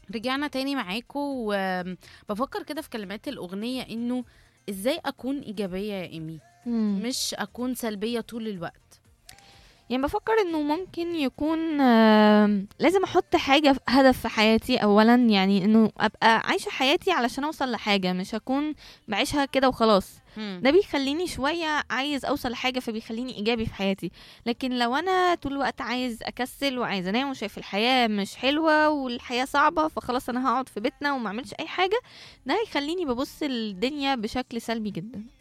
رجعنا تاني معاكم وبفكر كده في كلمات الأغنية إنه إزاي أكون إيجابية يا إيمي مم. مش أكون سلبية طول الوقت يعني بفكر انه ممكن يكون آم، لازم احط حاجه في- هدف في حياتي اولا يعني انه ابقى عايشه حياتي علشان اوصل لحاجه مش اكون بعيشها كده وخلاص ده بيخليني شويه عايز اوصل لحاجه فبيخليني ايجابي في حياتي لكن لو انا طول الوقت عايز اكسل وعايز انام وشايف الحياه مش حلوه والحياه صعبه فخلاص انا هقعد في بيتنا وما اعملش اي حاجه ده هيخليني ببص الدنيا بشكل سلبي جدا